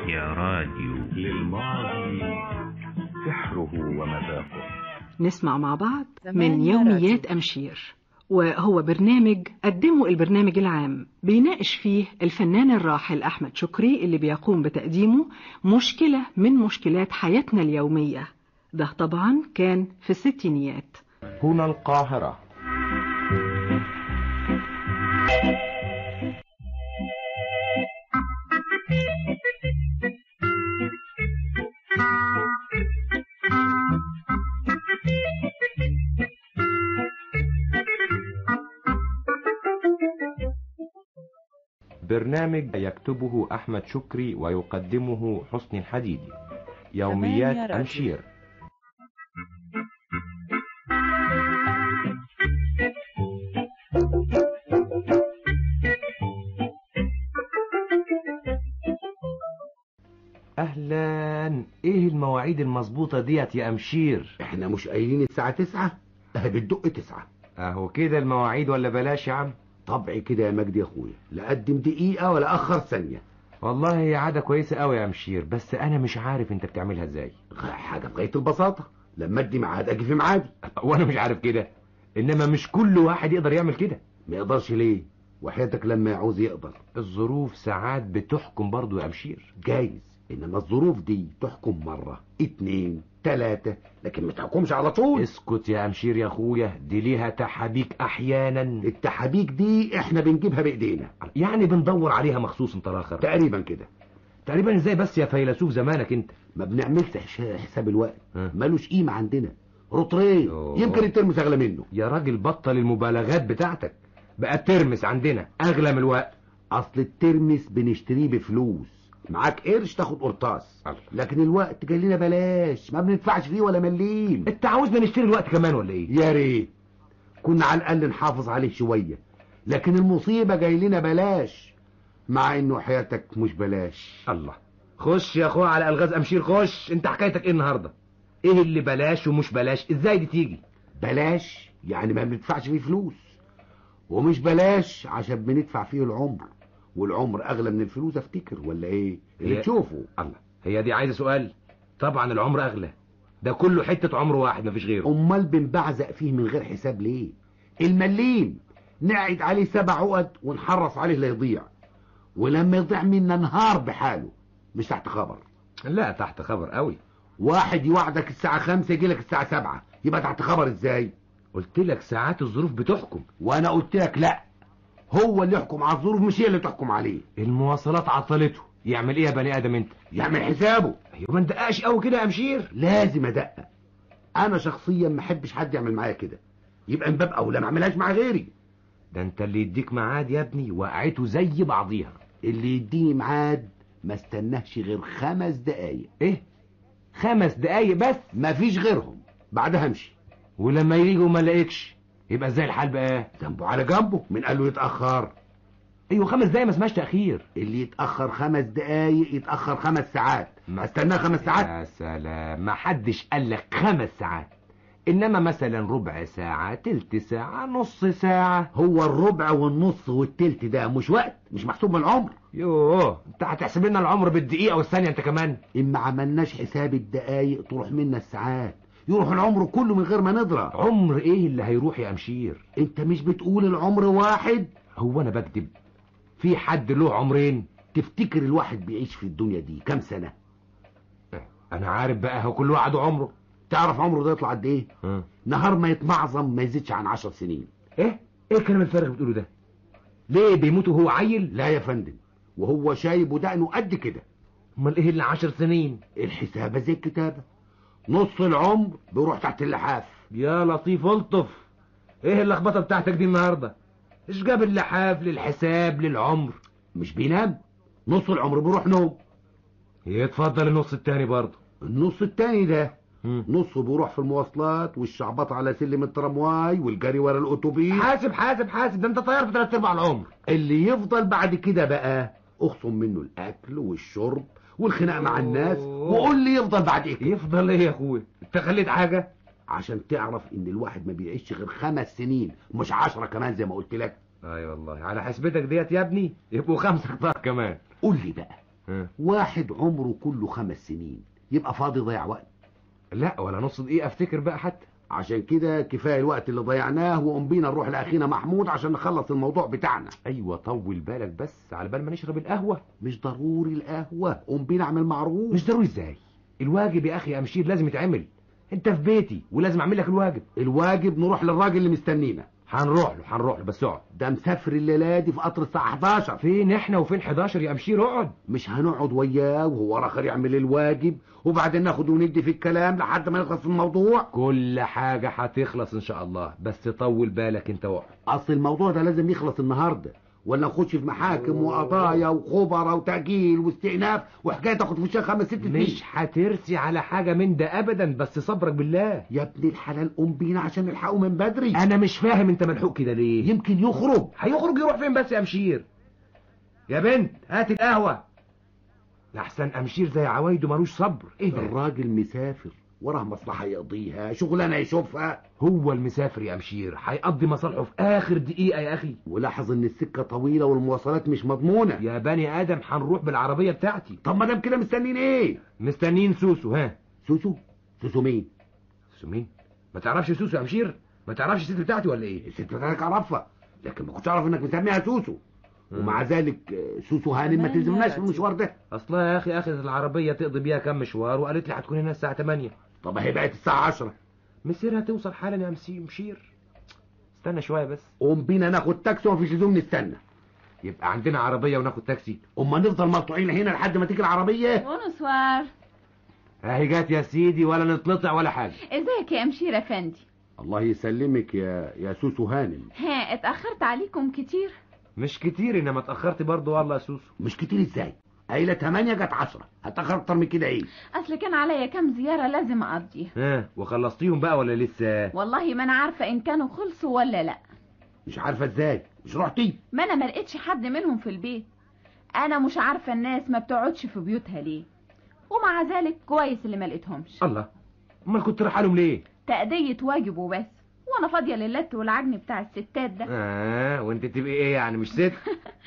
يا راديو للماضي سحره ومذاقه نسمع مع بعض زمان من يا يوميات راديو. أمشير وهو برنامج قدمه البرنامج العام بيناقش فيه الفنان الراحل أحمد شكري اللي بيقوم بتقديمه مشكلة من مشكلات حياتنا اليومية ده طبعا كان في الستينيات هنا القاهرة برنامج يكتبه أحمد شكري ويقدمه حسني الحديدي تمام يوميات يا راديو. أمشير أهلا إيه المواعيد المظبوطة ديت يا أمشير احنا مش قايلين الساعة تسعة اه بتدق تسعة أهو كده المواعيد ولا بلاش يا عم طبعي كده يا مجدي يا اخويا لا اقدم دقيقة ولا اخر ثانية والله هي عادة كويسة قوي يا أمشير بس أنا مش عارف أنت بتعملها إزاي غ- حاجة في غاية البساطة لما ادي ميعاد اجي في ميعادي وأنا مش عارف كده إنما مش كل واحد يقدر يعمل كده ما يقدرش ليه وحياتك لما يعوز يقدر الظروف ساعات بتحكم برضو يا أمشير جايز انما الظروف دي تحكم مرة اتنين تلاتة لكن ما تحكمش على طول اسكت يا أمشير يا أخويا دي ليها تحابيك أحيانا التحابيك دي احنا بنجيبها بايدينا يعني بندور عليها مخصوص انت آخر تقريبا كده تقريبا ازاي بس يا فيلسوف زمانك انت ما بنعملش حش- حساب الوقت ها. ملوش قيمة عندنا رطرين أوه. يمكن الترمس اغلى منه يا راجل بطل المبالغات بتاعتك بقى الترمس عندنا أغلى من الوقت اصل الترمس بنشتريه بفلوس معاك قرش تاخد قرطاس الله. لكن الوقت جاي لنا بلاش ما بندفعش فيه ولا مليم انت عاوزنا نشتري الوقت كمان ولا ايه يا ريت كنا على الاقل نحافظ عليه شويه لكن المصيبه جاي لنا بلاش مع انه حياتك مش بلاش الله خش يا اخويا على الغاز امشير خش انت حكايتك ايه النهارده ايه اللي بلاش ومش بلاش ازاي دي تيجي بلاش يعني ما بندفعش فيه فلوس ومش بلاش عشان بندفع فيه العمر والعمر اغلى من الفلوس افتكر ولا ايه اللي هي- تشوفه الله هي دي عايزه سؤال طبعا العمر اغلى ده كله حته عمر واحد مفيش غيره امال بنبعزق فيه من غير حساب ليه المليم نقعد عليه سبع عقد ونحرص عليه لا يضيع ولما يضيع منا نهار بحاله مش تحت خبر لا تحت خبر قوي واحد يوعدك الساعة خمسة يجيلك الساعة سبعة يبقى تحت خبر ازاي قلت لك ساعات الظروف بتحكم وانا قلت لك لا هو اللي يحكم على الظروف مش هي اللي تحكم عليه المواصلات عطلته يعمل ايه يا بني ادم انت يعمل حسابه ايوه ما ندققش قوي كده يا مشير لازم ادقق انا شخصيا ما احبش حد يعمل معايا كده يبقى من باب اولى ما اعملهاش مع غيري ده انت اللي يديك ميعاد يا ابني وقعته زي بعضيها اللي يديني ميعاد ما استناهش غير خمس دقايق ايه خمس دقايق بس مفيش غيرهم بعدها امشي ولما يجوا ما لقيتش يبقى ازاي الحال بقى ذنبه على جنبه من قال له يتاخر ايوه خمس دقايق ما اسمهاش تاخير اللي يتاخر خمس دقايق يتاخر خمس ساعات استناه خمس ساعات يا سلام ما حدش قال لك خمس ساعات انما مثلا ربع ساعة تلت ساعة نص ساعة هو الربع والنص والتلت ده مش وقت مش محسوب من العمر يوه انت هتحسب لنا العمر بالدقيقة والثانية انت كمان اما عملناش حساب الدقايق تروح منا الساعات يروح العمر كله من غير ما نضرب عمر ايه اللي هيروح يا امشير انت مش بتقول العمر واحد هو انا بكذب في حد له عمرين تفتكر الواحد بيعيش في الدنيا دي كام سنة انا عارف بقى هو كل واحد عمره تعرف عمره ده يطلع قد ايه ها. نهار ما يتمعظم ما يزيدش عن عشر سنين ايه ايه الكلام الفارغ اللي بتقوله ده ليه بيموت وهو عيل لا يا فندم وهو شايب ودقنه قد كده امال ايه اللي عشر سنين الحسابة زي الكتابة نص العمر بيروح تحت اللحاف يا لطيف الطف ايه اللخبطه بتاعتك دي النهارده ايش جاب اللحاف للحساب للعمر مش بينام نص العمر بيروح نوم يتفضل النص التاني برضه النص التاني ده مم. نصه بيروح في المواصلات والشعبط على سلم الترامواي والجري ورا الاتوبيس حاسب حاسب حاسب ده انت طيار بثلاث ارباع العمر اللي يفضل بعد كده بقى اخصم منه الاكل والشرب والخناق مع الناس أوه. وقول لي يفضل بعد ايه يفضل ايه يا اخويا انت خليت حاجه عشان تعرف ان الواحد ما بيعيش غير خمس سنين مش عشرة كمان زي ما قلت لك اي والله على حسبتك ديت يا ابني يبقوا خمسة كتار كمان قول لي بقى ها. واحد عمره كله خمس سنين يبقى فاضي ضيع وقت لا ولا نص دقيقة افتكر بقى حتى عشان كده كفايه الوقت اللي ضيعناه وقوم بينا نروح لاخينا محمود عشان نخلص الموضوع بتاعنا ايوه طول بالك بس على بال ما نشرب القهوة مش ضروري القهوه قوم بينا اعمل معروف مش ضروري ازاي الواجب يا اخي يا مشير لازم يتعمل انت في بيتي ولازم اعمل لك الواجب الواجب نروح للراجل اللي مستنينا هنروح له هنروح له بس اقعد ده مسافر الليله دي في قطر الساعه 11 فين احنا وفين 11 يا مشير اقعد مش هنقعد وياه وهو راخر يعمل الواجب وبعدين ناخد وندي في الكلام لحد ما نخلص الموضوع كل حاجة هتخلص ان شاء الله بس طول بالك انت واقعد اصل الموضوع ده لازم يخلص النهارده ولا نخش في محاكم وقضايا وخبراء وتأجيل واستئناف وحكايه تاخد في وشها خمس ست سنين مش هترسي على حاجة من ده ابدا بس صبرك بالله يا ابن الحلال قوم بينا عشان نلحقه من بدري انا مش فاهم انت ملحوق كده ليه يمكن يخرج هيخرج يروح فين بس يا مشير يا بنت هات القهوة لحسن امشير زي عوايده ملوش صبر ايه ده الراجل مسافر وراه مصلحه يقضيها شغلانه يشوفها هو المسافر يا مشير هيقضي مصالحه في اخر دقيقة يا اخي ولاحظ ان السكه طويله والمواصلات مش مضمونه يا بني ادم هنروح بالعربية بتاعتي طب ما دام كده مستنيين ايه مستنيين سوسو ها سوسو سوسو مين سوسو مين ما تعرفش سوسو يا مشير ما تعرفش الست بتاعتي ولا ايه الست بتاعتك اعرفها لكن ما كنتش اعرف انك مسميها سوسو ومع ذلك آه، سوسو هانم ما تلزمناش في المشوار ده اصلا يا اخي اخذت العربية تقضي بيها كام مشوار وقالت لي هتكون هنا الساعة 8 طب هي بقت الساعه 10 مسيرها توصل حالا يا مسي- مشير استنى شوية بس قوم بينا ناخد تاكسي ومفيش لزوم نستنى يبقى عندنا عربية وناخد تاكسي اما نفضل مقطوعين هنا لحد ما تيجي العربيه بونسوار اهي جات يا سيدي ولا نتلطع ولا حاجة ازيك يا مشير افندي الله يسلمك يا يا سوسو هانم ها اتأخرت عليكم كتير مش كتير انما اتأخرت برضو والله يا سوسو مش كتير ازاي قايله 8 جت 10 هتاخر اكتر من كده ايه اصل كان عليا كام زيارة لازم اقضيها ها وخلصتيهم بقى ولا لسه والله ما انا عارفة ان كانوا خلصوا ولا لا مش عارفه ازاي مش رحتي ما انا ما لقيتش حد منهم في البيت انا مش عارفة الناس ما بتقعدش في بيوتها ليه ومع ذلك كويس اللي ما لقيتهمش الله امال كنت رايح لهم ليه تأدية واجب وبس وانا فاضية للت والعجن بتاع الستات ده اه وانت تبقي ايه يعني مش ست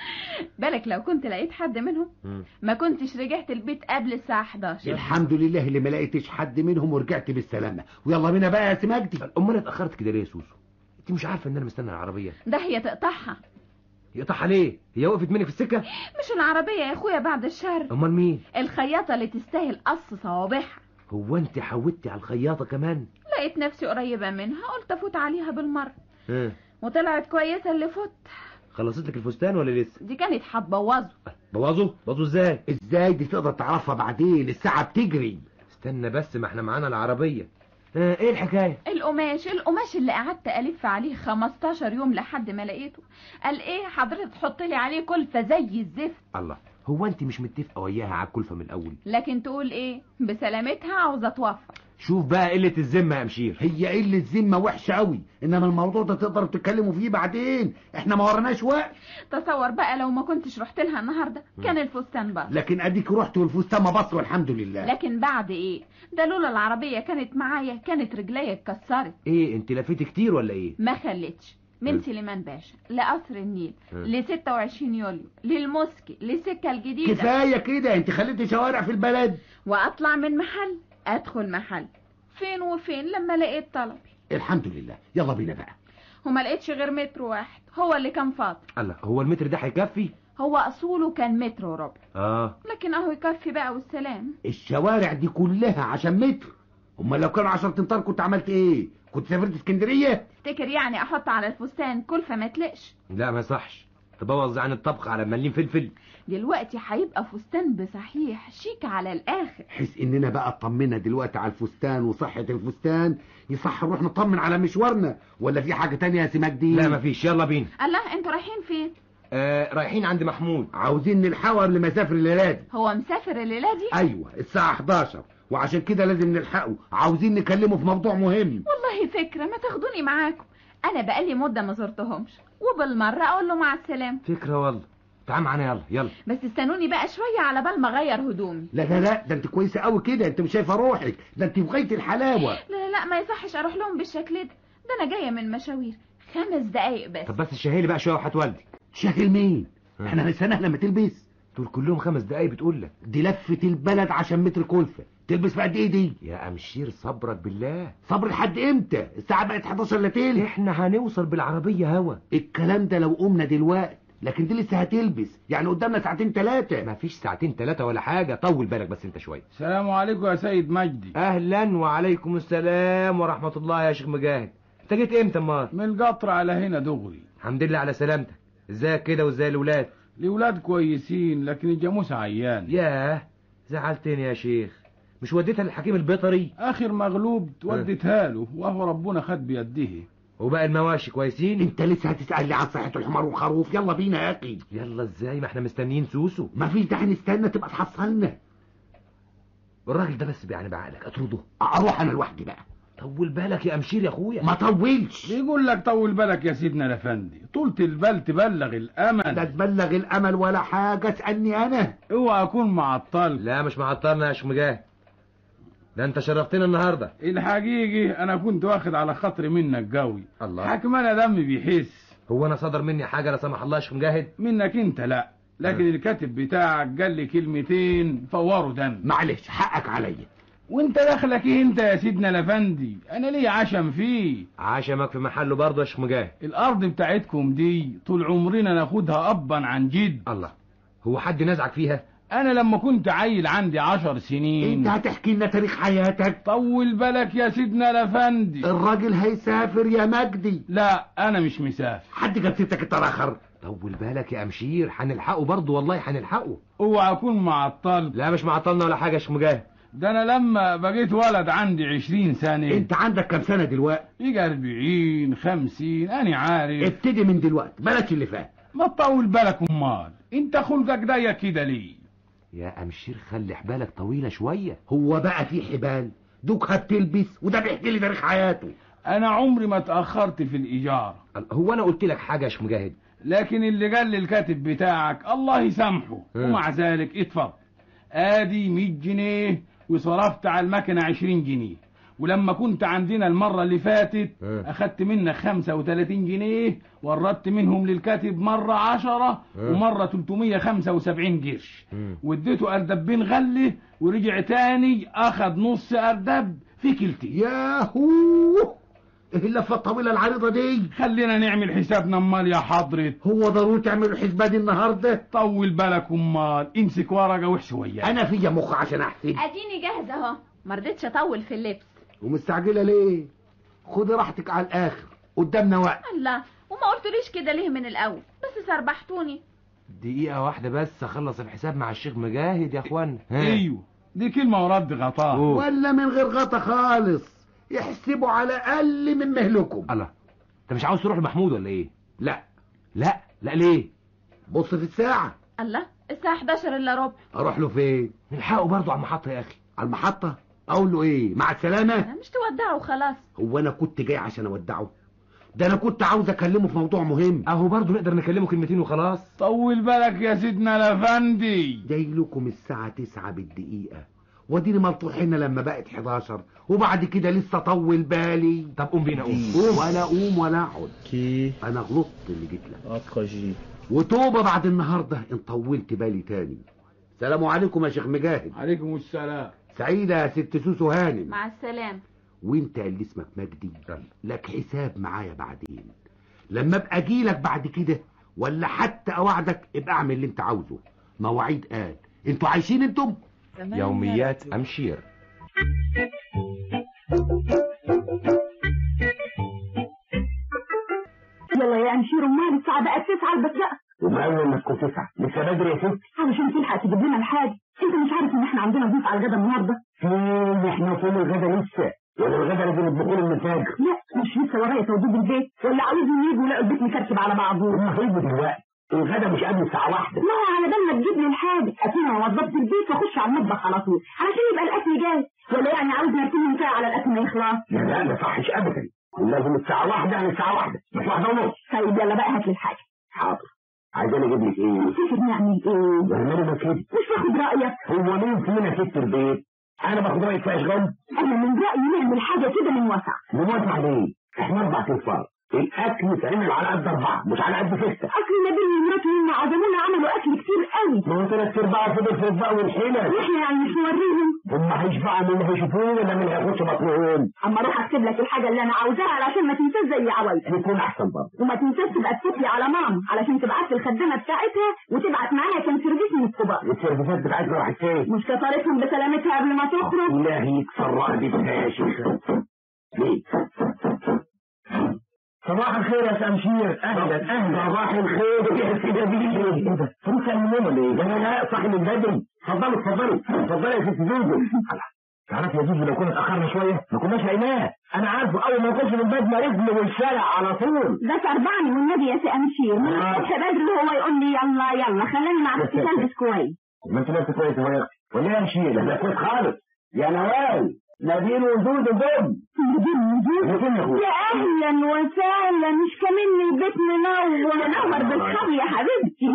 بالك لو كنت لقيت حد منهم مم. ما كنتش رجعت البيت قبل الساعة 11 الحمد لله اللي ما لقيتش حد منهم ورجعت بالسلامه ويلا بينا بقى يا سي مجدي امال اتأخرت كده ليه يا سوسو انت مش عارفة ان انا مستني العربية ده هي تقطعها يقطعها ليه هي وقفت منك في السكة مش العربية يا اخويا بعد الشر امال مين الخياطة اللي تستاهل قص صوابعها هو انت حودتي على الخياطة كمان لقيت نفسي قريبة منها قلت افوت عليها بالمرة ها وطلعت كويسة اللي فوت خلصت لك الفستان ولا لسه دي كانت هتبوظه بوظوا بوظوا ازاي ازاي دي تقدر تعرفها بعدين الساعه بتجري استنى بس ما احنا معانا العربية ها ايه الحكاية القماش القماش اللي قعدت الف عليه 15 يوم لحد ما لقيته قال ايه حضرتك تحط لي عليه كلفة زي الزفت الله هو انت مش متفقة وياها على الكلفة من الاول لكن تقول ايه بسلامتها عاوزة توفر شوف بقى قلة الذمة يا مشير هي قله ذمه وحشه قوي انما الموضوع ده تقدروا تتكلموا فيه بعدين احنا ما ورناش وقت تصور بقى لو ما كنتش رحت لها النهارده كان الفستان بقى لكن اديك رحت والفستان ما بص والحمد لله لكن بعد ايه ده لولا العربية كانت معايا كانت رجليا اتكسرت ايه انت لفيت كتير ولا ايه ما خلتش من م. سليمان باشا لقصر النيل م. ل 26 يوليو للموسكي للسكة الجديدة كفايه كده انت خليتي شوارع في البلد واطلع من محل ادخل محل فين وفين لما لقيت طلبي الحمد لله يلا بينا بقى وما لقيتش غير متر واحد هو اللي كان فاضي الله هو المتر ده هيكفي هو اصوله كان متر وربع اه لكن اهو يكفي بقى والسلام الشوارع دي كلها عشان متر امال لو كانوا 10 امتار كنت عملت ايه كنت سافرت اسكندريه تفتكر يعني احط على الفستان كلفة ما تلقش لا ما يصحش تبوظ عن الطبخ على مليم فلفل دلوقتي هيبقى فستان بصحيح شيك على الاخر حيث اننا بقى اطمنا دلوقتي على الفستان وصحه الفستان يصح نروح نطمن على مشوارنا ولا في حاجه تانية يا سي مجدي لا مفيش يلا بينا الله انتوا رايحين فين آه رايحين عند محمود عاوزين نلحقه قبل ما يسافر الليله دي هو مسافر الليلة دي ايوه الساعه 11 وعشان كده لازم نلحقه عاوزين نكلمه في موضوع مهم والله فكرة ما تاخدوني معاكم انا بقالي مدة ما زرتهمش وبالمرة اقول له مع السلامة فكرة والله تعال معانا يلا يلا بس استنوني بقى شوية على بال ما اغير هدومي لا لا لا ده انت كويسه قوي كده انت مش شايفه روحك ده انت في غايه الحلاوه لا لا لا ما يصحش اروح لهم بالشكل ده ده انا جاية من مشاوير خمس دقايق بس طب بس شهيلي بقى شوية وهات والدي شاغل مين ها. احنا هنستناها لما تلبس دول كلهم خمس دقايق بتقول لك دي لفة البلد عشان متر كلفة تلبس في قد ايه دي يا امشير صبرك بالله صبر لحد امتى الساعة بقت 11 الا تلت احنا هنوصل بالعربية هوا الكلام ده لو قمنا دلوقت لكن دي لسه هتلبس يعني قدامنا ساعتين ثلاثة مفيش ساعتين ثلاثة ولا حاجة طول بالك بس انت شوية السلام عليكم يا سيد مجدي اهلا وعليكم السلام ورحمة الله يا شيخ مجاهد انت جيت امتى امال من القطر على هنا دغري الحمد لله على سلامتك ازيك كده وازاي الاولاد الولاد كويسين لكن الجاموس عيان ياه زعلتني يا شيخ مش وديتها للحكيم البيطري اخر مغلوب وديتها له وهو ربنا خد بيده وباقي المواشي كويسين انت لسه هتسألني عن صحة الحمار والخروف يلا بينا يا اخي يلا ازاي ما احنا مستنيين سوسو مفيش داعي نستنى تبقى تحصلنا الراجل ده بس يعني بعقلك اطرده اروح انا لوحدي بقى طول بالك يا امشير يا اخويا ما طولش بيقول لك طول بالك يا سيدنا الافندي طولة البال تبلغ لا الامل تبلغ الامل ولا حاجة اسألني انا اوعى اكون معطل لا مش معطلنا يا شيخ مجاهد ده انت شرفتنا النهارده الحقيقي انا كنت واخد على خاطري منك قوي الله. حكم انا دمي بيحس هو انا صدر مني حاجه لا سمح الله يا شيخ مجاهد منك انت لا لكن أه. الكاتب بتاعك قال لي كلمتين فوروا دم معلش حقك عليا وانت دخلك ايه انت يا سيدنا الافندي انا ليه عشم فيه عشمك في محله برضه يا شيخ مجاهد الارض بتاعتكم دي طول عمرنا ناخدها ابا عن جد الله هو حد نزعك فيها انا لما كنت عيل عندي عشر سنين انت هتحكي لنا تاريخ حياتك طول بالك يا سيدنا الافندي الراجل هيسافر يا مجدي لا انا مش مسافر حد جاب سيرتك التراخر طول بالك يا امشير هنلحقه برضه والله هنلحقه اوعى اكون معطل لا مش معطلنا ولا حاجه يا شيخ مجاهد ده انا لما بقيت ولد عندي عشرين سنة انت عندك كام سنة دلوقتي يجي اربعين خمسين انا عارف ابتدي من دلوقتي بلاش اللي فات ما تطول بالك امال انت خلقك ضيق كده ليه يا امشير خلي حبالك طويله شويه هو بقى في حبال دوكها بتلبس وده بيحكي لي تاريخ حياته انا عمري ما اتاخرت في الايجار هو انا قلت لك حاجه يا شيخ مجاهد لكن اللي قال للكاتب بتاعك الله يسامحه اه. ومع ذلك اتفضل ادي 100 جنيه وصرفت على المكنه 20 جنيه ولما كنت عندنا المرة اللي فاتت اه. أخدت منك 35 جنيه وردت منهم للكاتب مرة عشرة اه. ومرة 375 قرش مم. واديته أردبين غلة ورجع تاني أخد نص أردب في كلتي ياهو ايه اللفة الطويلة العريضة دي خلينا نعمل حسابنا امال يا حضرة هو ضروري تعملوا الحسبة دي النهاردة طول بالك امال امسك ورقة وحشوية انا فيا مخ عشان احسب اديني جاهزه اهو مرضتش اطول في اللبس ومستعجلة ليه خدي راحتك على الاخر قدامنا وقت الله وما قلتليش كده ليه من الاول بس سربحتوني دقيقه واحده بس اخلص الحساب مع الشيخ مجاهد يا اخوانا ها. ايوه دي كلمة ورد غطاء أوه. ولا من غير غطا خالص يحسبوا على اقل من مهلكم الله انت مش عاوز تروح لمحمود ولا ايه لا لا لا ليه بص في الساعة الله الساعه 11 الا ربع اروح له فين نلحقه برضه على المحطه يا اخي على المحطة اقول له ايه مع السلامة انا مش تودعوا خلاص هو انا كنت جاي عشان اودعه ده انا كنت عاوز اكلمه في موضوع مهم اهو برضه نقدر نكلمه كلمتين وخلاص طول بالك يا سيدنا الافندي جاي لكم الساعة تسعة بالدقيقة وديني ملطوح هنا لما بقت 11 وبعد كده لسه طول بالي طب قوم بينا قوم قوم ولا اقوم ولا اقعد كي انا غلطت اللي جيت لك أتخجي وتوبة بعد النهاردة ان طولت بالي تاني السلام عليكم يا شيخ مجاهد عليكم السلام سعيدة يا ست سوسو هانم مع السلامه وانت اللي اسمك مجدي لك حساب معايا بعدين لما ابقى اجيلك بعد كده ولا حتى اوعدك ابقى اعمل اللي انت عاوزه مواعيد قال انتوا عايشين انتم يوميات أمشير يلا يا امشير امال الساعة بقت تسعة البس بقى ومعنى انك كنت تسعة لسه بدري يا ست علشان تلحق تجيب لنا الحاجة انت مش عارف ان احنا عندنا ضيوف على الغدا النهارده فين احنا فين الغدا لسه ولا الغدا لازم يطبخوا من الفجر لا مش لسه ورايا توضيب البيت ولا عاوزهم يجوا يلاقوا البيت مكركب على بعضه المفروض دلوقتي الغدا مش قبل الساعة واحدة ما هو على بال ما تجيب لي الحاجة اكون انا وضبت البيت واخش على المطبخ على طول علشان يبقى الاكل جاهز ولا يعني عاوزنا نكون ساعة على الاكل ما يخلص لا لا ما صحش ابدا لازم الساعة واحدة يعني الساعة واحدة مش واحدة ونص طيب يلا بقى هات لي الحاجة حاضر عايزين اجيب لك ايه؟ تفتكر نعمل ايه نعمله ما كده مش باخد رأيك هو مين فينا ست البيت؟ انا باخد رايك في اشغال انا من رأيي نعمل حاجة كده من وسع موافق عليه احنا اربع تنفار الاكل يتعمل على قد اربعه مش على قد سته اصل نبيل ومراته لما عزمونا عملوا اكل كتير قوي ما هو ثلاث ارباع فضل في البقى والحيله واحنا يعني مش نوريهم هم هيشبعوا من اللي هيشوفوه ولا من اللي هيخش بطنهم اما اروح اكتب لك الحاجه اللي انا عاوزاها علشان ما تنساش زي عوايدك يكون احسن برضه وما تنساش تبقى تكتب لي على ماما علشان تبعت لي الخدامه بتاعتها وتبعت معاها كام سيرفيس من الكبار والسيرفيسات بتاعتنا راحت فين؟ مش كفرتهم بسلامتها قبل ما تخرج إلهي يكسر رقبتي بكاشف ليه؟ صباح الخير يا شمشير اهلا اهلا صباح الخير يا سيدي ايه ده؟ فلوس المهم ولا ايه؟ لا لا صاحي من بدري اتفضلوا اتفضلوا اتفضلوا يا ست زوزو تعرف يا زوزو لو كنا اتاخرنا شويه ما كناش لقيناه انا عارفه اول ما يخش من باب ما رجله والشارع على طول ده سربعني والنبي يا سي امشير من آه. الصبح بدري وهو يقول لي يلا يلا خليني مع نفسي البس كويس ما انت لابس كويس يا ولد ولا يا مشير ده كويس خالص يا نوال نبيل وزوزو دم فين يا اخويا؟ يا اهلا وسهلا مش كمان البيت منور منور بالصبر يا حبيبتي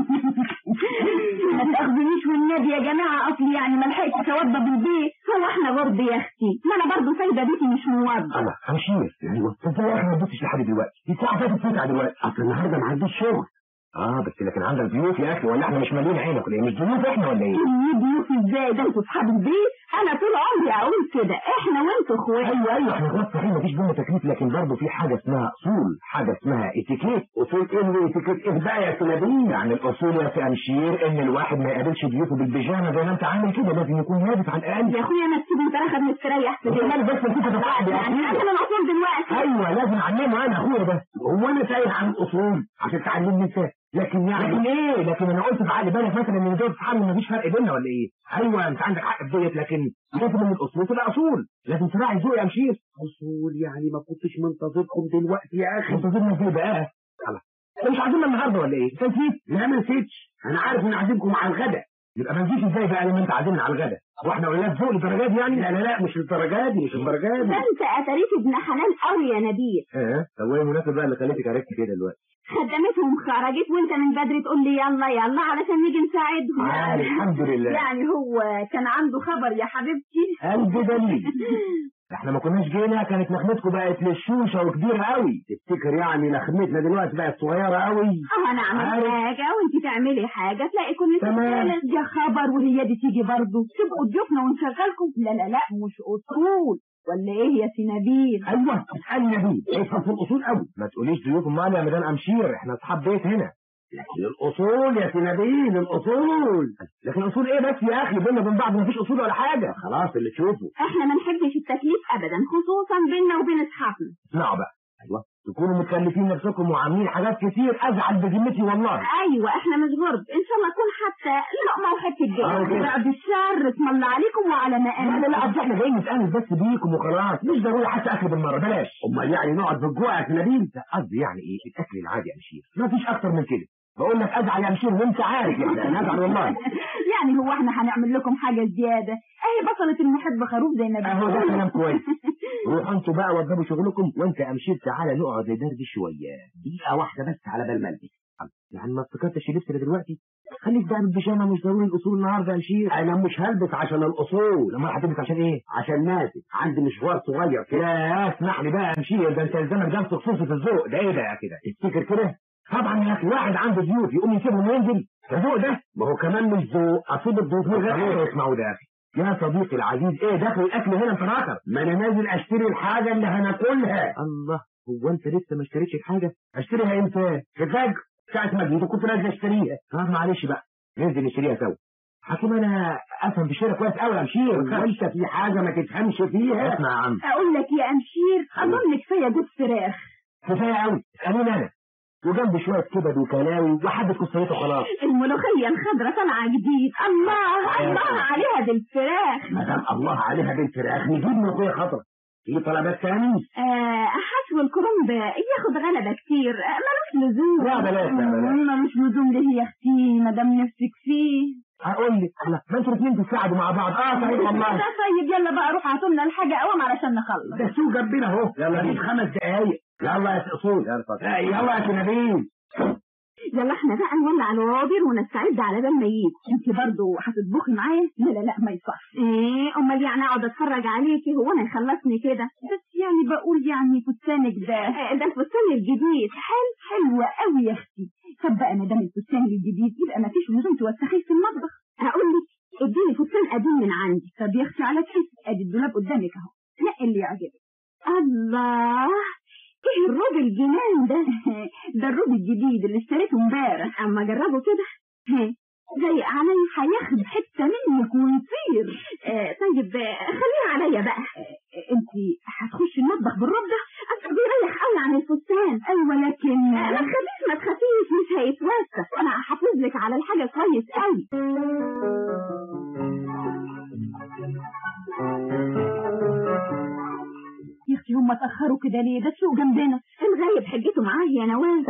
ما تاخذونيش والنبي يا جماعه اصلي يعني ما لحقتش اوضب البيت هو احنا غرب يا اختي ما انا برضه سايبه بيتي مش موضب انا همشير ايوه انت احنا ما اديتش لحد دلوقتي دي الساعه فاتت تسعة دلوقتي اصل النهارده ما عنديش شغل اه بس لكن عندك ضيوف يا اخي ولا احنا مش مالين عينك ولا ايه مش ضيوف احنا ولا ايه ايه ضيوف ازاي ده انتوا اصحاب البيت انا طول عمري اقول كده احنا وانتوا اخوات ايوه ايوه احنا خلاص صحيح مفيش بينا تكليف لكن برضه في حاجه اسمها اصول حاجه اسمها اتيكيت اصول ايه اللي اتيكيت ايه بقى يا سلابين يعني الاصول يا سي امشير ان الواحد ما يقابلش ضيوفه بالبيجامه زي ما انت عامل كده لازم يكون لابس على الاقل يا اخويا ما تسيبني تراخد مستريح في انت مالك بس انت تتعب يا يعني اخي انا الاصول دلوقتي ايوه لازم اعلمه انا اخويا ده هو انا سائل عن الاصول عشان تعلمني ازاي لكن يعني لكن ايه لكن انا قلت في عقل بالك مثلا ان دول صحابي مفيش فرق بيننا ولا ايه ايوه انت عندك حق في ديت لكن لازم ان الاصول تبقى اصول لازم تراعي ذوق يا مشير اصول يعني ما كنتش منتظركم دلوقتي يا اخي منتظرنا ازاي بقى خلاص انت مش عازمنا النهارده ولا ايه انت نسيت لا ما نسيتش انا عارف ان عازمكم على الغداء يبقى ما نجيش ازاي بقى لما انت عازمنا على الغداء واحنا قلنا فوق الدرجات دي يعني لا لا لا مش الدرجات دي مش الدرجات دي ده انت اتريت ابن حلال قوي يا نبيل اه طب وايه المناسب بقى اللي خليتك عرفت كده دلوقتي خدمتهم خرجت وانت من بدري تقول لي يلا يلا علشان نيجي نساعدهم آه الحمد لله يعني هو كان عنده خبر يا حبيبتي قلب دليل احنا ما كناش جينا كانت لخمتكم بقت للشوشه وكبيره قوي تفتكر يعني لخمتنا دلوقتي بقت صغيره قوي اه انا اعمل عارف. حاجه وانت تعملي حاجه تلاقي كل تمام. سنه يا خبر وهي دي تيجي برضه تبقوا ضيوفنا ونشغلكم لا لا لا مش اصول ولا ايه يا سي نبيل ايوه اسالني يا بيه افهم في الاصول قوي ما تقوليش ضيوف امال يا مدام امشير احنا اصحاب بيت هنا لكن الاصول يا سنابيل الاصول لكن الاصول ايه بس يا اخي بينا وبين بعض مفيش اصول ولا حاجه خلاص اللي تشوفه احنا ما نحبش التكليف ابدا خصوصا بيننا وبين اصحابنا اسمعوا بقى ايوه تكونوا متكلفين نفسكم وعاملين حاجات كتير ازعل بذمتي والله ايوه احنا مش غرب ان شاء الله اكون حتى لقمه وحته آه، كده. جبن بعد الشر اسم الله عليكم وعلى لا مقام لا لا قصدي احنا جايين نتأنس بس بيكم وخلاص مش ضروري حتى اكل بالمره بلاش امال يعني نقعد بالجوع يا سنابيل لا قصدي يعني ايه الاكل العادي يا مشير ما فيش اكتر من كده بقول لك ازعل يا مشير وانت عارف يعني انا ازعل والله يعني هو احنا هنعمل لكم حاجه زياده اهي بصلت المحب خروف زي ما اهو ده بيقولوا. كلام كويس روحوا انتوا بقى وضبوا شغلكم وانت يا مشير تعالى نقعد ندردش شويه دقيقه واحده بس على بال ما البس يعني ما افتكرتش لبس دلوقتي خليك بقى بالبيجامه مش ضروري الاصول النهارده يا مشير انا مش هلبس عشان الاصول امال هتلبس عشان ايه عشان ناسي عندي مشوار صغير كده لا اسمح لي بقى يا مشير ده انت الزمن درس خصوصي في الذوق ده ايه ده يا كده تفتكر كده طبعا يا اخي واحد عنده ضيوف يقوم يسيبهم وينزل ده ذوق ده ما هو كمان مش ذوق اصيب الضيوف من غير اسمعوا ده يا اخي يا صديقي العزيز ايه داخل الاكل هنا انت راخر ما انا نازل اشتري الحاجه اللي هناكلها الله هو انت لسه ما اشتريتش الحاجه اشتريها امتى في الفجر ساعه ما جيت كنت نازل اشتريها اه معلش بقى ننزل نشتريها سوا حكيم انا افهم في الشارع كويس قوي يا مشير وانت في حاجه ما تفهمش فيها اسمع يا عم اقول لك يا امشير اظن كفايه جوز فراخ كفايه قوي اسالوني انا وجنب شويه كبد وكلاوي وحبه قصيته خلاص الملوخيه الخضراء طالعه جديد الله الله عليها بالفراخ ما دام الله عليها بالفراخ نجيب ملوخيه خضراء في طلبات تاني آه حشو الكرنب ياخد غلبة كتير آه ملوش لزوم لا بلاش، لا بلاش. ملوش لزوم ليه يا اختي ما دام نفسك فيه هقول لك الله ما انتوا الاثنين تساعدوا مع بعض اه صحيح والله ده طيب يلا بقى روح هاتوا لنا الحاجة قوم علشان نخلص ده السوق جنبنا اهو يلا دي خمس دقايق يلا يا اصول يلا يا نبيل يلا احنا بقى نولع العوابر ونستعد على بال ما يجي انت برضه هتطبخي معايا لا لا لا ما يصحش ايه امال يعني اقعد اتفرج عليكي هو انا يخلصني كده بس يعني بقول يعني فستانك ده ده الفستان الجديد حلو حلوة قوي يا اختي طب بقى ما دام الفستان الجديد يبقى ما فيش لزوم توسخيه في المطبخ هقول لك اديني فستان قديم من عندي طب يا اختي على كيف ادي الدولاب قدامك اهو نقي اللي يعجبك الله ايه الروب الجنان ده ده الروب الجديد اللي اشتريته امبارح اما جربه كده ها، ضيق علي هياخد حته منك ويطير آه طيب آه، خليها عليا بقى آه انت هتخشي المطبخ بالروب ده اصل بيريح قوي عن الفستان ايوه لكن ما تخافيش ما تخافيش مش هيتوسخ انا هحافظ لك على الحاجه كويس قوي يا اختي هم اتاخروا كده ليه ده السوق جنبنا الغايب حجته معاه يا نوال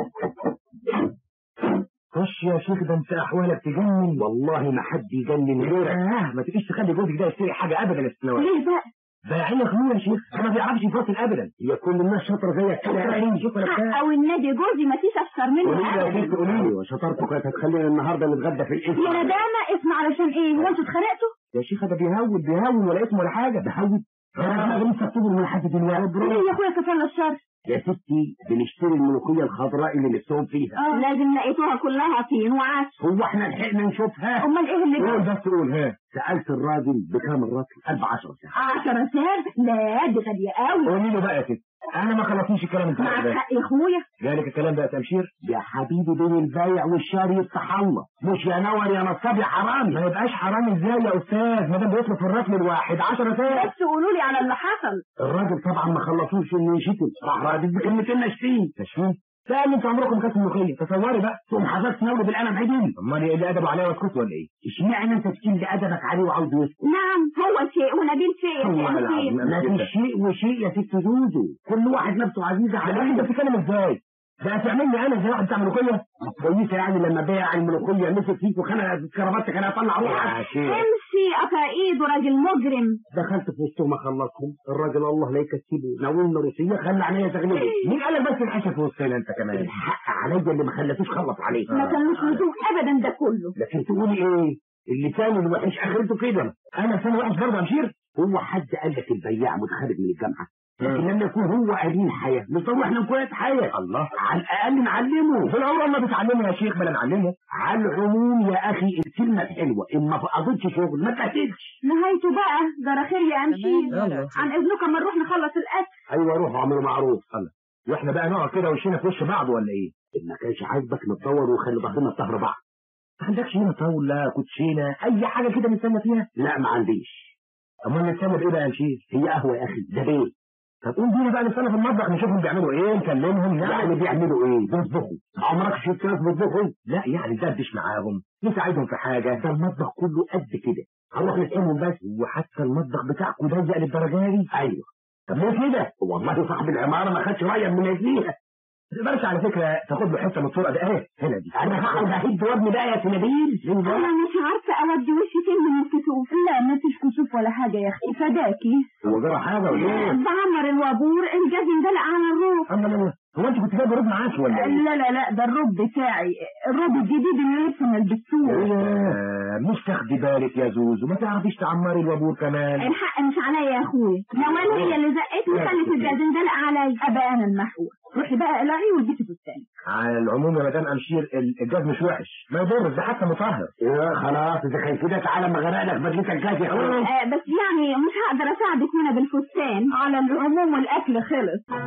خش يا شيخ ده انت احوالك تجنن والله ما حد يجنن غيرك آه ما تجيش تخلي جوزك ده يشتري حاجه ابدا يا سنوات ليه بقى بايعين اخويا يا شيخ ده ما بيعرفش يفاصل ابدا هي كل الناس شاطره زيك كده يعني شوف انا بتاع او النادي جوزي ما فيش اشطر منه قولي لي يا أبداً. شيخ قولي لي وشطارتك كانت هتخلينا النهارده نتغدى في الاسم يا ندامة اسم علشان ايه هو انتوا اتخانقتوا يا شيخ ده بيهون بيهون ولا اسم ولا حاجه بيهون انا لسه بتقول من لحد دلوقتي ايه يا اخويا كفاله الشر يا ستي بنشتري الملوخيه الخضراء اللي نفسهم فيها اه لازم لقيتوها كلها طين وعسل هو احنا لحقنا نشوفها امال ايه اللي قول بس قول ها سالت الراجل بكام الرطل قال ب 10 ساعه عشرة سار لا دي غالية قوي قولي له بقى يا ست انا ما خلصنيش الكلام انت معك ده حق يا اخويا جالك الكلام ده يا تمشير يا حبيبي بين البايع والشاري يفتح الله مش يا نور يا نصاب يا حرامي ما يبقاش حرام ازاي يا استاذ ما دام بيطلب في الرسم الواحد 10 ساعات بس قولوا لي على اللي حصل الراجل طبعا ما خلصوش انه يشتم راح رادد بكلمتين ناشفين تشفين سأل انت عمركم كاس ملوخيه تصوري بقى تقوم حضرتك نور بالقلم عدل امال ايه اللي ادبه عليا واسكت ولا ايه اشمعنى انت تشيل ادبك عليه وعاوز يسكت نعم هو شيء ونبيل شيء الله يا العظيم. شيء ما في شيء وشيء يا ست زوزو كل واحد نفسه عزيزه على انت عليه بتتكلم ازاي ده هتعملني انا زي واحد بتاع ملوخيه كويسه يعني لما بيع الملوخيه مسك فيك وخنق كرافاتك انا هطلع روحك شيخ امشي قطع ايده راجل مجرم دخلت في وسطهم اخلصهم الراجل الله لا يكسبه ناولنا روسيه خلى عينيا تغلبه مين قال لك بس الحشا في وسطنا انت كمان الحق عليا اللي ما خلتوش خلص عليه ما كانوش لزوم ابدا ده كله لكن تقولي ايه اللسان الوحش اخرته كده انا لساني وحش برضه يا مشير هو حد قال لك البياع متخرج من الجامعه لكن لما يكون هو قليل حياه نصور احنا نكون حياه الله على الاقل نعلمه في العمر ما بتعلمه يا شيخ بلا نعلمه على العموم يا اخي الكلمه الحلوه ان ما فقدتش شغل ما تقتلش نهايته بقى جرى خير يا امشي عن اذنكم اما نروح نخلص الاكل ايوه روحوا اعملوا معروف واحنا بقى نقعد كده وشنا في وش بعض ولا ايه ان ما كانش عاجبك نتطور وخلي ظهرنا في ظهر بعض ما عندكش هنا طاوله كوتشينه اي حاجه كده نستنى فيها لا ما عنديش امال نستنى بايه بقى يا مشير هي قهوه يا اخي ده بيت طب قوم بينا بقى نستنى في المطبخ نشوفهم بيعملوا ايه نكلمهم يعني نعمل بيعملوا ايه بيطبخوا عمرك شفت ناس بيطبخوا لا يعني ندردش معاهم نساعدهم في حاجه ده المطبخ كله قد كده هنروح نسألهم بس وحتى المطبخ بتاعكم ضيق للدرجه دي ايوه طب ليه كده والله صاحب العماره ما خدش رايك من اجليها ما تقدرش على فكره تاخد له حته من الطرقه دي اهي هنا دي انا هقعد اهد وابني بقى يا سنابيل ليه انا بقى؟ مش عارفه اودي وشي فين من الكسوف لا ما فيش كسوف ولا حاجه يا اختي فداكي هو جرى حاجه ولا ايه؟ بعمر الوابور الجاز اندلق على الروف الله الله هو انت كنت جايب رد معاك ولا ايه؟ لا لا لا ده الروب بتاعي الروب الجديد اللي لسه ما لبستوش آه، مش تاخدي بالك يا زوزو ما تعرفيش تعمري الوابور كمان الحق مش عليا يا اخويا نوال هي اللي زقتني خلت الجاز اندلق عليا ابقى انا المحور روحي بقى قلعي والبسي فستان على العموم يا مدام امشير ال- الجاز مش وحش ما يضرش ده حتى مطهر ايه خلاص اذا كان كده تعالى ما غرق لك بدلتك جاز يا اخويا آه بس يعني مش هقدر اساعدك هنا بالفستان على العموم والاكل خلص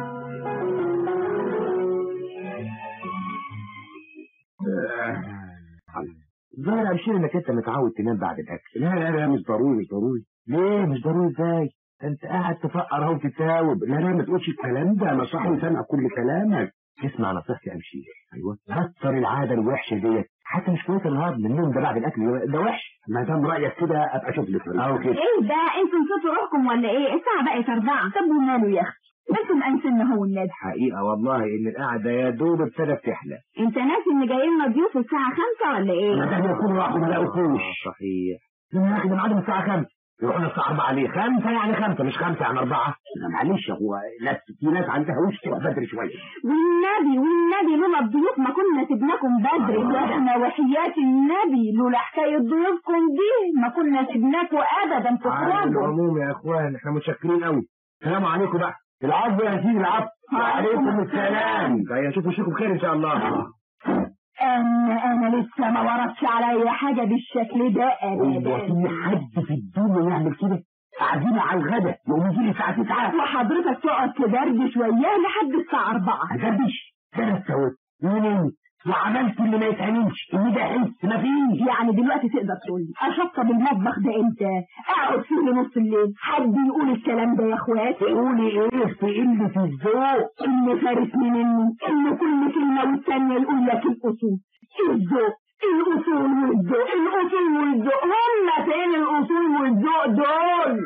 ظاهر امشير انك انت متعود تنام بعد الاكل لا لا لا مش ضروري مش ضروري ليه مش ضروري ازاي انت قاعد تفقر اهو تتاوب لا لا ما تقولش الكلام ده انا صاحبي سامع كل كلامك تسمع نصيحتي امشير ايوه كسر العاده الوحشه ديت حتى مش كويس النهارده النوم ده بعد الاكل ده وحش ما دام رايك كده ابقى اشوف لك طريقة. اهو كده ايه ده انتوا نسيتوا روحكم ولا ايه الساعه بقت اربعه طب وماله يا اختي انتم انسان هو النادي حقيقه والله ان القعده يا دوب ابتدت تحلى انت ناسي ان جاي لنا ضيوف الساعه خمسة ولا ما ايه دام يكونوا راحوا ما لاقوكوش صحيح يا اخي ده ميعاد الساعه 5 يروحوا الساعة 4 ليه؟ خمسة يعني خمسة مش خمسة يعني أربعة لا معلش هو ناس في ناس عندها وش تروح بدري شوية والنبي والنبي لولا الضيوف ما كنا سيبناكم بدري آه. ده احنا وحياة النبي لولا حكاية ضيوفكم دي ما كنا سيبناكم ابدا على تخرجوا العموم يا اخوان احنا متشكرين قوي السلام عليكم بقى العفو يا سيدي العفو وعليكم السلام جاي اشوف وشكم بخير ان شاء الله انا انا لسه ما وردش عليا حاجة بالشكل ده هو ابدا في حد في الدنيا يعمل كده قاعدين على الغدا يقوم يجي لي الساعة 9 وحضرتك تقعد تدردش وياه لحد الساعة 4 هدردش ده انا سويت ونمت وعملت اللي ما يتعملش اللي ده حس ما فيش يعني دلوقتي تقدر تقول لي اشطب المطبخ ده امتى اقعد فيه لنص الليل حد يقول الكلام ده يا اخوات تقولي ايه في قلة الذوق اللي فارسني مني ان كل كلمة والتانية يقول لك الاصول الذوق الاصول والذوق الاصول والذوق هم فين الاصول والذوق دول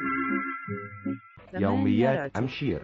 يوميات أمشير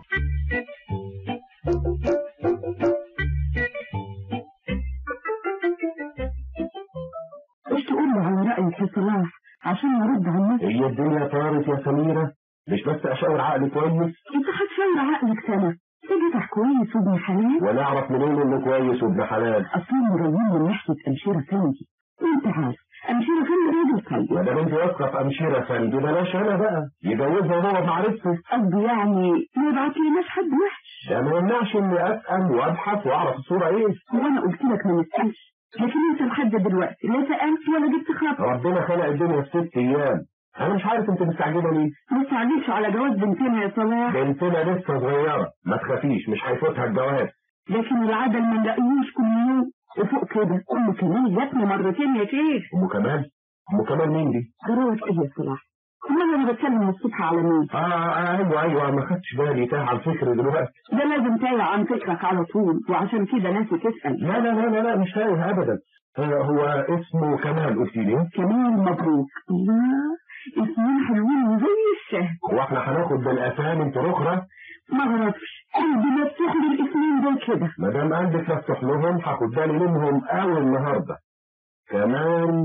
ايش تقول له عن رأيك يا صلاح عشان يرد عن نفسه هي الدنيا طارت يا سميرة مش بس اشاور عقلي كويس انت هتشاور عقلك سنة تجدك كويس وابن حلال ولا اعرف منين انه كويس وابن حلال اصلا مروين من ناحية امشيرة فندي وانت عارف امشيرة فندي راجل طيب ما دام انت واثقه في امشيره فندي بلاش انا بقى يجوزها هو بمعرفته قصدي يعني ما يبعت لناش حد وحش ده ما يمنعش اني اسال وابحث واعرف الصوره ايه وانا قلت لك ما نسألش لكن انت لحد دلوقتي لا سألت ولا جبت خبر ربنا خلق الدنيا في ست ايام انا مش عارف انت مستعجله ليه ما تعليش على جواز بنتنا يا صلاح بنتنا لسه صغيره ما تخافيش مش هيفوتها الجواز لكن العدل ما نلاقيهوش كل يوم وفوق كده ام كمان جاتنا مرتين يا شيخ ام كمال ام كمال مين دي جراوة ايه يا صلاح امال انا بتكلم الصبح على مين اه آه، ايوه ايوه ما خدتش بالي تاه على الفكر دلوقتي ده لازم تايه عن فكرك على طول وعشان كده ناسي تسأل لا لا لا لا, لا مش تايه ابدا آه، هو اسمه كمال قلت لي كمان مبروك الله اسمين حلوين زي الشهد هو احنا هناخد بالاسامي انت اخرى ما غلطش قلبي مفتوح للاسمين دول كده ما دام قلبك مفتوح لهم هاخد بالي منهم قوي النهارده كمان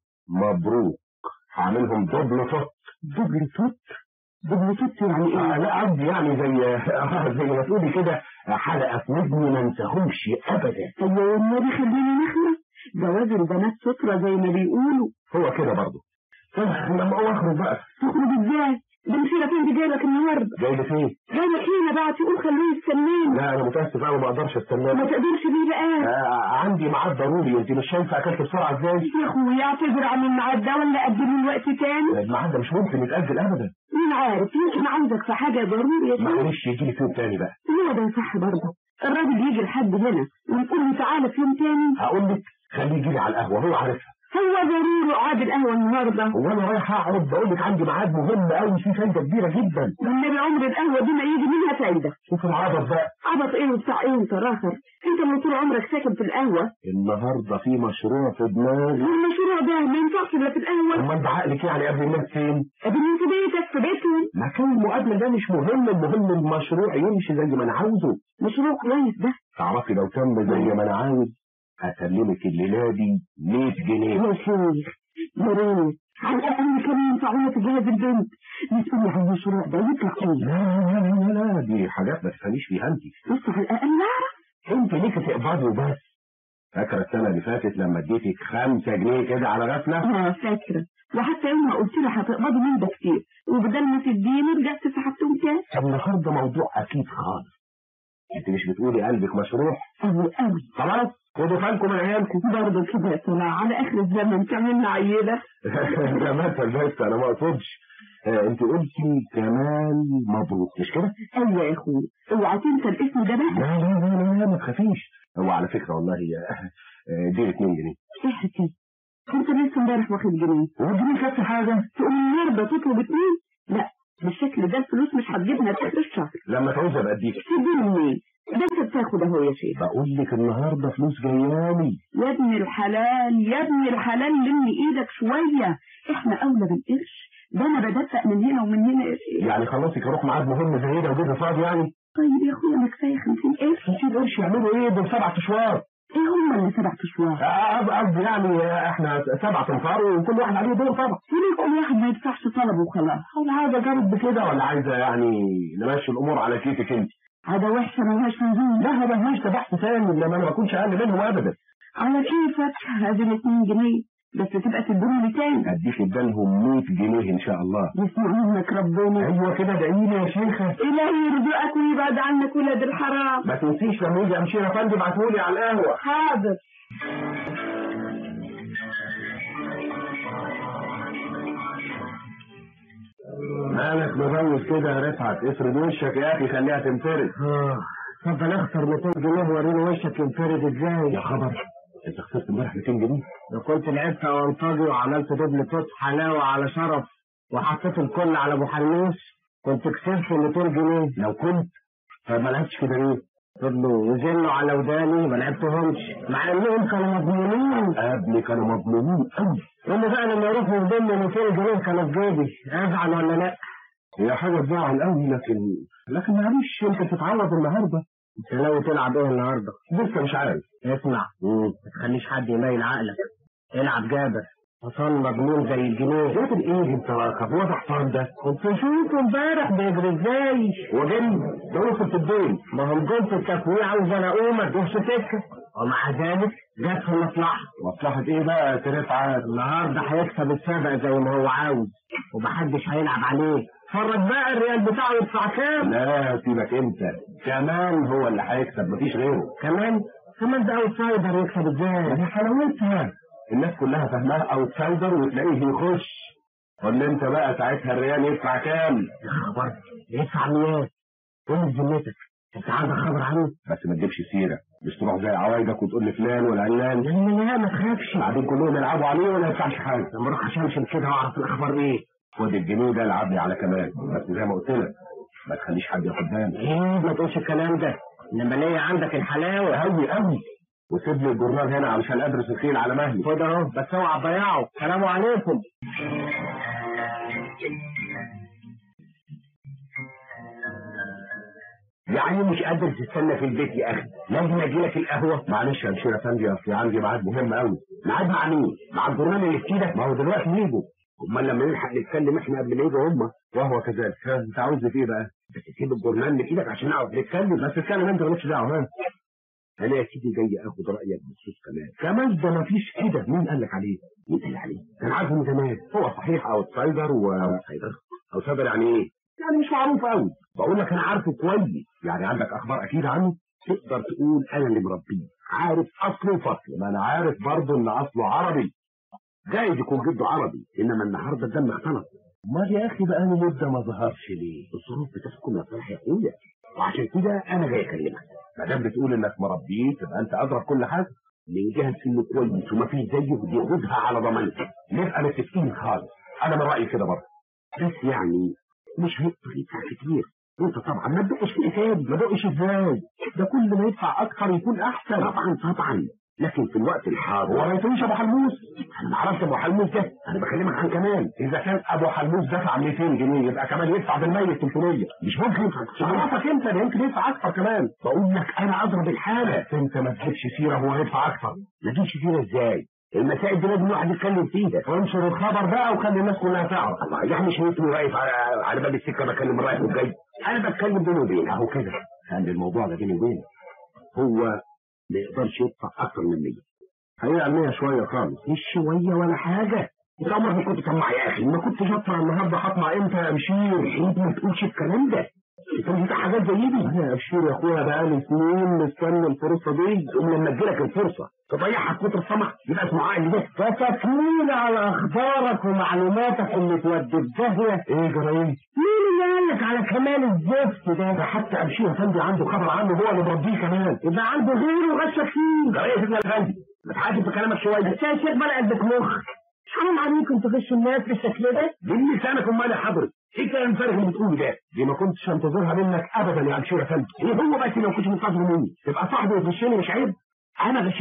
مبروك هعملهم دبل فط دبل توت دبل توت يعني آه ايه لا قصدي يعني زي آه زي ما تقولي كده حلقه في ودني ما انساهمش ابدا طب والنبي خلينا نخلص جواز البنات سترة زي ما بيقولوا هو كده برضه طب لما اقوم اخرج بقى تخرج ازاي ده مشيرة فين دي جايلك النهارده جاي لي فين؟ جايلك هنا بقى تقول خليه يستناني لا انا متاسف قوي ما اقدرش ما استناك تقدرش ليه بقى آه عندي ميعاد ضروري انت مش شايفه اكلت بسرعه ازاي؟ يا اخويا اعتذر عن الميعاد ده ولا اقدمه الوقت تاني الميعاد ده مش ممكن يتاجل ابدا مين عارف يمكن عاوزك في حاجة ضروري يا شيخ معلش يجي لي فين تاني بقى هو ده صح برضه الراجل يجي لحد هنا ويقول له تعالى في يوم تاني هقول لك خليه يجي لي على القهوه هو عارفها هو ضروري قعد القهوة النهارده هو انا رايح اقعد بقول لك عندي ميعاد مهم قوي فيه فايده كبيره جدا والنبي عمر القهوة دي ما يجي منها فايدة شوف العبط بقى عبط ايه وبتاع ايه انت راخر انت اللي طول عمرك ساكن في القهوة النهارده في مشروع في دماغي والمشروع ده ما ينفعش الا في القهوة امال ده عقلك يعني قبل الناس فين؟ ابن في بيتك في بيتهم مكان المقابله ده مش مهم المهم المشروع يمشي زي ما انا عاوزه مشروع كويس ده تعرفي لو تم زي ما انا عاوز هسلمك الليله دي 100 جنيه يا شيخ يا ريت على الاقل كمان ينفعونا في جهاز البنت مسؤول عن المشروع ده يطلع لا ايه لا لا لا لا دي حاجات ما تفهميش فيها انت بص على الاقل نعرف انت ليك تقبضي وبس فاكره السنه اللي فاتت لما اديتك 5 جنيه كده على غفله اه فاكرة وحتى يوم ما قلت له هتقبضوا من ده كتير وبدل ما تديني رجعت سحبتهم تاني النهارده موضوع اكيد خالص انت مش بتقولي قلبك مشروع قوي قوي خلاص خدوا بالكم من عيالكم برضه كده يا طلع على اخر الزمن تعملنا عيلة ده مثل بس انا ما اقصدش آه، انت قلتي كمال مبروك مش كده؟ ايوه يا اخوي اوعى تنسى الاسم ده بقى لا لا لا لا, لا ما تخافيش هو على فكره والله هي آه، دي 2 جنيه ايه حكاية انت لسه امبارح واخد جنيه هو الجنيه كانت حاجه تقوم النهارده تطلب اتنين لا بالشكل ده الفلوس مش هتجيبنا في اخر الشهر لما تعوز ابقى اديك تديني منين ده انت بتاخد اهو يا شيخ بقول لك النهارده فلوس جايالي يا ابن الحلال يا ابن الحلال لم ايدك شوية احنا اولى بالقرش ده انا بدفق من هنا ومن هنا يا شيخ يعني خلصك اروح ميعاد مهم زي ده وجيب فاضي يعني طيب يا اخويا ما كفايه 50 قرش 50 قرش يعملوا ايه دول سبع اشوار ايه هم اللي سبع اشواط قصدي يعني احنا سبع تنفار وكل واحد عليه دور طبعا وليه كل واحد ما يدفعش طلبه وخلاص العادة جابت بكده ولا عايزة يعني نمشي الأمور على كيفك أنت؟ عادة وحشة ملهاش لزوم لا ما فيش بحث ثاني لما أنا ما أكونش أقل منهم أبدا على كيفك هذه الاتنين جنيه بس تبقى تديهم لي تاني أديك ادالهم 100 جنيه إن شاء الله يسمع منك ربنا أيوة كده ادعي لي يا شيخة إلهي يرزقك ويبعد عنك ولاد الحرام ما تنسيش لما يجي أمشي يا فندم ابعتهولي على القهوة حاضر مالك مبوس كده يا رفعت افرد وشك يا أخي خليها تنفرد اتفضل اخسر 200 جنيه وريني وشك ينفرد ازاي يا خبر انت خسرت امبارح 200 جنيه لو كنت لعبت اونطاجي وعملت دبل توت حلاوه على شرف وحطيت الكل على ابو حلوس كنت كسبت 200 جنيه لو كنت طب ما لعبتش كده ليه؟ فضلوا يزنوا على وداني ما لعبتهمش مع انهم كانوا مضمونين ابني كانوا مضمونين قوي اللي بقى لما يروحوا يضموا 200 جنيه كانوا في جيبي ازعل ولا لا؟ هي حاجه تزعل قوي لكن لكن معلش انت بتتعوض النهارده انت ناوي تلعب ايه النهارده؟ لسه مش عارف اسمع ما تخليش حد يميل عقلك العب جابر حصان مضمون زي الجنيه جابر ايه انت كبوة حصان ده؟ كنت شوفه امبارح بيجري ازاي وجري ده وصل في الدين ما هم جم في التكوية عاوز انا اقوم ادوس سكه ومع ذلك جت في المصلحة مصلحة ايه بقى يا سيريف عاد؟ النهارده هيكسب السابق زي ما هو عاوز ومحدش هيلعب عليه فرج بقى الريال بتاعه يدفع كام؟ لا سيبك انت كمان هو اللي هيكسب مفيش غيره كمان؟ كمان ده اوتسايدر يكسب ازاي؟ دي حلاوتها الناس كلها فاهماها اوتسايدر وتلاقيه يخش قول لي انت بقى ساعتها الريال يدفع كام؟ يا خبر يدفع مياه قول لي ذمتك انت عندك خبر عنه؟ بس ما تجيبش سيره مش تروح زي عوايدك وتقول لي فلان ولا علان لا لا لا ما تخافش بعدين كلهم يلعبوا عليه ولا يدفعش حاجه لما اروح اشمشم كده واعرف الاخبار ايه خد الجنيه ده العب لي على كمان بس زي ما قلت لك ما تخليش حد ياخد باله ايه ما تقولش الكلام ده انما ليا عندك الحلاوه قوي قوي وسيب لي الجورنال هنا علشان ادرس الخيل على مهلي خد اهو بس اوعى تضيعه السلام عليكم يعني مش قادر تستنى في البيت يا اخي لازم اجي لك القهوه معلش يا مشير افندي اصل عندي ميعاد مهم قوي ميعاد مع مين مع الجورنال اللي في ايدك ما هو دلوقتي يجوا امال لما نلحق نتكلم احنا قبل ما يجوا هم وهو كذلك ها، انت عاوز في ايه بقى بس تسيب الجورنال من ايدك عشان نعرف نتكلم بس تتكلم انت مالكش دعوه ها انا يا سيدي جاي اخد رايك بخصوص كمال كمال ده ما فيش كده مين قال لك عليه مين قال عليه كان عارفه من زمان هو صحيح اوتسايدر و اوتسايدر اوتسايدر يعني ايه يعني مش معروف قوي بقول لك انا عارفه كويس يعني عندك اخبار اكيد عنه تقدر تقول انا اللي مربيه عارف اصله وفصله ما انا عارف برضه ان اصله عربي جايز يكون جده عربي انما النهارده الدم اختلط امال يا اخي بقى له مده ما ظهرش ليه الظروف بتحكم يا صالح يا اخويا وعشان كده انا جاي اكلمك ما دام بتقول انك مربيه تبقى انت ادرى كل حاجه من جهه انه كويس وما فيش زيه ياخدها على ضمانتك نبقى متفقين خالص انا من رايي كده برضه بس يعني مش هيقدر يدفع كتير انت طبعا ما تدقش في الحساب ما تدقش ازاي ده كل ما يدفع اكتر يكون احسن طبعا طبعا لكن في الوقت الحاضر هو ما يسويش ابو حلموس انا ما اعرفش ابو حلموس ده انا بكلمك عن كمال اذا كان ابو حلموس دفع 200 جنيه يبقى كمال يدفع بالميت 300 مش ممكن يدفع عرفك انت ده يمكن يدفع اكتر كمان بقول لك انا اضرب الحاله انت ما تجيبش سيره هو هيدفع اكتر ما تجيبش سيره ازاي المسائل دي لازم الواحد يتكلم فيها وانشر الخبر بقى وخلي الناس كلها تعرف الله يعني مش انت واقف على على باب السكه بكلم الرايح والجاي انا بتكلم بيني وبينه اهو كده خلي الموضوع ده بيني وبينه هو ما يقدرش يدفع اكتر من 100 هيعمل 100 شويه خالص مش شويه ولا حاجه انت عمرك ما كنت طماع يا اخي ما كنتش هطلع النهارده هطلع امتى يا مشير انت ما تقولش الكلام ده انت انت حاجات زي دي يا ابشر يا اخويا بقالي سنين مستني الفرصه دي ولما تجيلك الفرصه تضيعها كتر الطمع يبقى اسمه عقل ده فتكميل على اخبارك ومعلوماتك اللي تودي في داهيه ايه جرايم مين اللي قال لك على كمال الزفت ده ده حتى ابشير افندي عنده خبر عنه هو اللي مربيه كمان يبقى عنده غيره وغشك فيه جرايم ابن الافندي ما تحاسب في كلامك شويه بس يا شيخ بقى قلبك مخ حرام عليكم تغشوا الناس بالشكل ده دي لسانك امال يا حضرتك ايه الكلام الفارغ اللي بتقوله ده؟ دي ما كنتش انتظرها منك ابدا يا ابشير افندي ايه هو بس لو كنت منتظر مني تبقى صاحبي وتغشني مش عيب انا غشيتك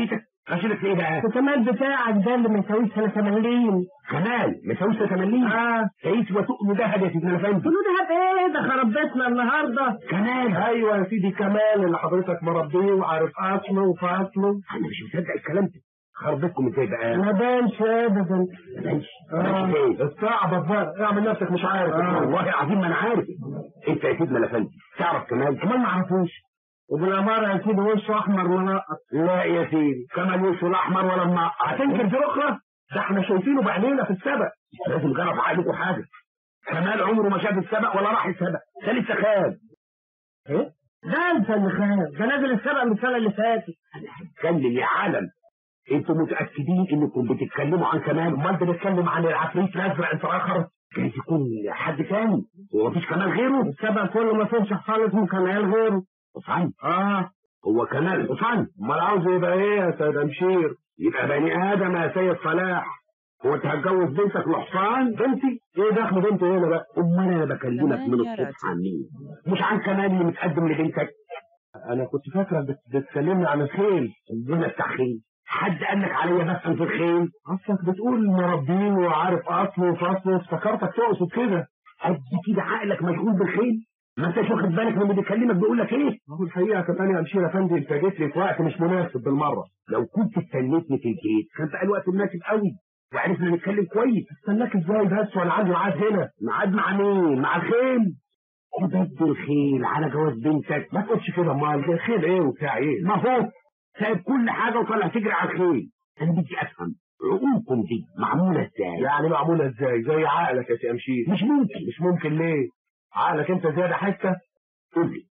اشيلك في ايه بقى الكمال بتاعك ده اللي ما يساويش سنة 80 كمال مساوي 80 اه تعيش وتؤمن دهب يا سيدنا الافندي تقولوا ده ايه ده خرب بيتنا النهارده كمال ايوه يا سيدي كمال اللي حضرتك مربيه وعارف اصله وفاصله انا مش مصدق الكلام ده خربتكم ازاي بقى ما بانش ابدا ما بانش آه. ماشي ايه استعبط بقى اعمل نفسك مش عارف والله العظيم ما انا عارف انت يا سيدنا الافندي تعرف كمال كمان ما عرفوش وبالاماره يا سيدي وشه احمر منقط لا يا سيدي كمال وشه لا احمر ولا منقط هتنكر دي اخرى ده احنا شايفينه بعينينا في السبق لازم جرب عقلكم حاجه كمال عمره ما شاف السبق ولا راح السبق ده لسه خاب ايه ده انت اللي خاب ده نازل السبق من السنه اللي فاتت انا هتكلم يا عالم انتوا متاكدين انكم بتتكلموا عن كمال امال بنتكلم عن العفريت الازرق انت اخر جايز يكون حد تاني هو مفيش كمال غيره السبق كله ما فيهش حصان اسمه كمال غيره حصان اه هو كمال حصان امال عاوز يبقى ايه يا سيد امشير يبقى بني ادم يا سيد صلاح هو انت هتجوز بنتك لحصان بنتي ايه دخل بنتي هنا بقى امال انا بكلمك من الصبح عن مين مش عن كمال اللي متقدم لبنتك انا كنت فاكرك بت- بتكلمني عن الخيل ربنا بتاع خيل حد قال لك عليا بفهم في الخيل اصلك بتقول مربيه وعارف اصله وفصله افتكرتك تقصد كده قد كده عقلك مشغول بالخيل ما انتش واخد بالك من اللي بيكلمك بيقول لك ايه هو الحقيقه كمان يا امشير افندي انت جيت لي في وقت مش مناسب بالمره لو كنت استنيتني في البيت كان بقى الوقت مناسب قوي وعرفنا نتكلم كويس استناك ازاي بس وانا عندي ميعاد هنا ميعاد مع مين مع الخيل تبدل الخيل على جواز بنتك ما تقولش كده امال ده خيل ايه وبتاع ايه ما هو سايب كل حاجه وطالع تجري على الخيل انا بدي افهم عقولكم دي معموله ازاي يعني معموله ازاي زي عقلك يا سي امشير مش ممكن مش ممكن ليه عقلك انت زياده حته قول لي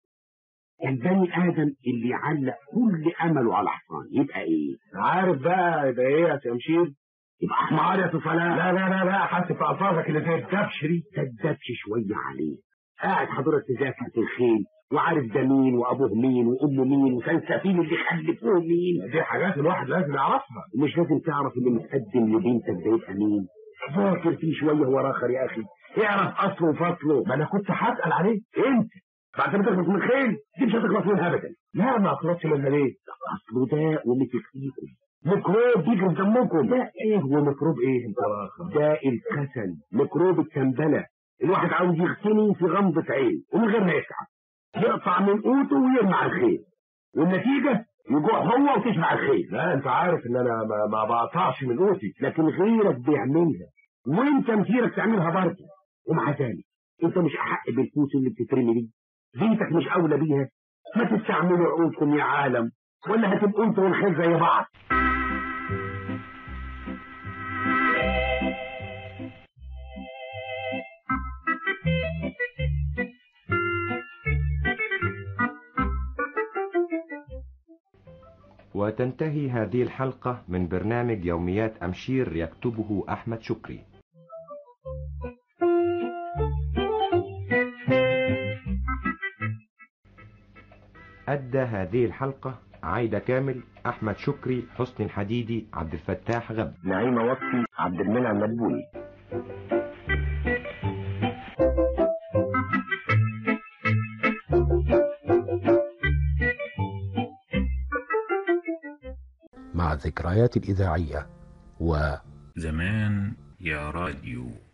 البني ادم اللي يعلق كل امله على حصان يبقى ايه عارف بقى يبقى ايه يا سي امشير يبقى حمار يا صلاح لا لا لا لا حاسب في الفاظك اللي زي الدبش دي تدبش شويه عليه قاعد حضرتك تذاكر في الخيل وعارف ده مين وابوه مين وامه مين وسلسفيل اللي خلفوه مين دي حاجات الواحد لازم يعرفها ومش لازم تعرف اللي متقدم لبنتك ده يبقى مين ذاكر فيه شويه ورا اخر يا اخي اعرف اصله وفصله ما انا كنت هسال عليه انت بعد ما تخلص من الخيل دي مش هتخلص منها ابدا لا ما اخلصش منها ليه اصله ده ومسك فيكم ميكروب بيجري في دمكم ده ايه هو ميكروب ايه انت واخر ده الكسل ميكروب التنبله الواحد عاوز يغتني في غمضة عين ومن غير ما يسعى يقطع من قوته ويرمي على الخيل والنتيجة يجوع هو وتشبع الخيل لا انت عارف ان انا ما, ما بقطعش من قوتي لكن غيرك بيعملها وانت مسيرك تعملها برضه ومع ذلك انت مش احق بالفلوس اللي بتترمي دي بيتك مش اولى بيها ما تستعملوا عقولكم يا عالم ولا هتبقوا انتوا والخيل زي بعض وتنتهي هذه الحلقة من برنامج يوميات أمشير يكتبه أحمد شكري أدى هذه الحلقة عايدة كامل أحمد شكري حسني الحديدي عبد الفتاح غب نعيمة وصفي عبد المنعم مدبولي مع الذكريات الإذاعية و زمان يا راديو